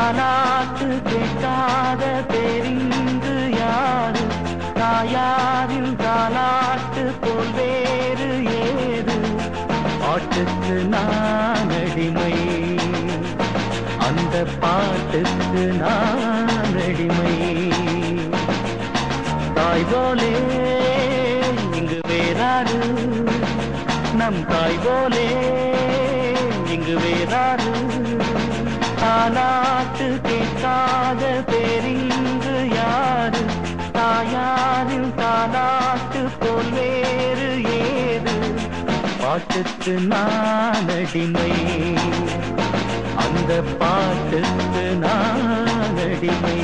தாலாட்டு கேட்காத தெரிந்து யாரு தாயாரின் தாலாட்டு போல் வேறு ஏது பாட்டுக்கு நான் அடிமை அந்த பாட்டுக்கு நான் அடிமை தாய் போலே இங்கு வேறாரு நம் தாய் போலே இங்கு வேறாரு தாலாட்டு கேட்காத பேரிங்கு யாரு தாயாரின் தாலாட்டு போல் வேறு ஏது பாட்டுக்கு நான் அடிமை அந்த பாட்டுக்கு நான் அடிமை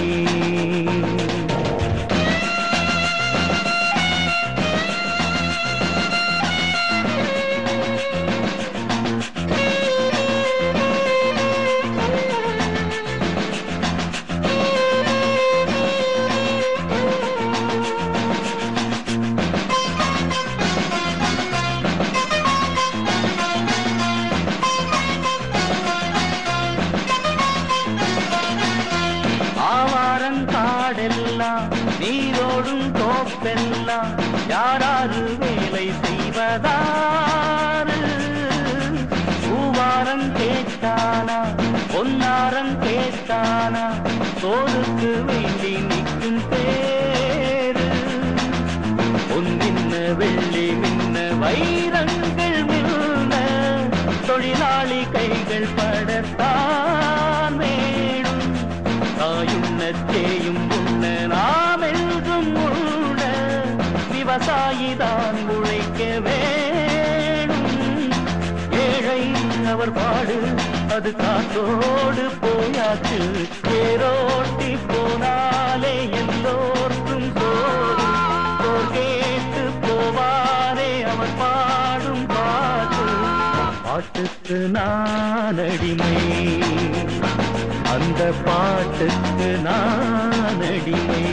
ஆவாரங்காடெல்லாம் நீரோடும் தோப்பெல்லாம் யாராரு வேலை செய்வதாரு பூவாரம் கேட்டானா பொன்னாரம் கேட்டானா சோறுக்கு வேண்டி நிற்கும் பேரு பொன்னின்ன வெள்ளி மின்ன வைரங்கள் மின்ன தொழிலாளி கைகள் படத்தான் வேணும் தாயுண்ண தேயும் உண்ண நாம் எல்கும் உண்ண விவசாயி தான் உழைக்க வேணும் ஏழை அவர் பாடு அது காத்தோடு போயாச்சு ஏரோட்டி போனாலே எல்லோர்க்கும் சோறு சோர் கேட்டு போவாரே அவர் பாடும் பாட்டு பாட்டுக்கு நான் அடிமை அந்த பாட்டுக்கு நான் அடிமை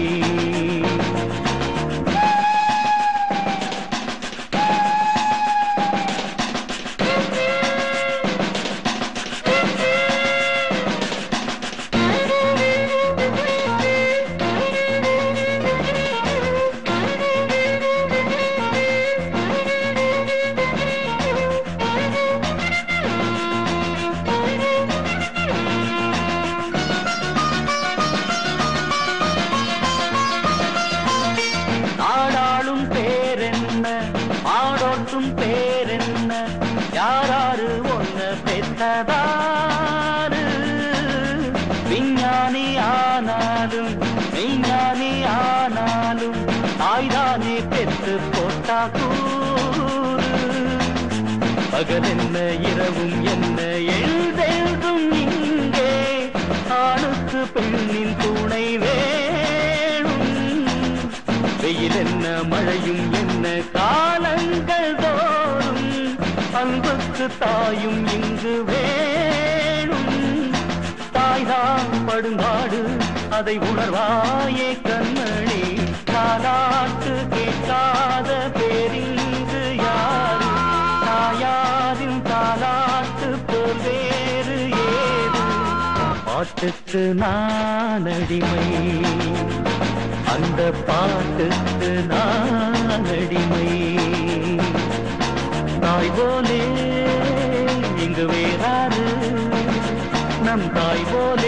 நாடாளும் பேரென்ன ஆடோட்டும் பேரென்ன யாராரு ஒன்ன பெற்றதாரு விஞ்ஞானி ஆனாலும் விஞ்ஞானி ஆனாலும் தாய்தானே பெற்று போட்டா கூறு பகல் என்ன இரவும் என்ன எழுதெழுதும் இங்கே ஆணுக்கு பெண்ணின் துணை வேணும் வெயில் என்ன மழையும் என்ன காலங்கள் தோறும் அன்புக்கு தாயும் இங்கு வேணும் தாய்தான் படுங்காடு அதை உணர்வாயே கண்மணி தாலாட்டு கேட்காத பேரிங்கு யாரு தாயாரின் தாலாட்டு போல் வேறு ஏது பாட்டுக்கு நான் அடிமை அந்த பாட்டுக்கு நான் அடிமை தாய் போலே இங்கு வேறாரு நம் தாய் போல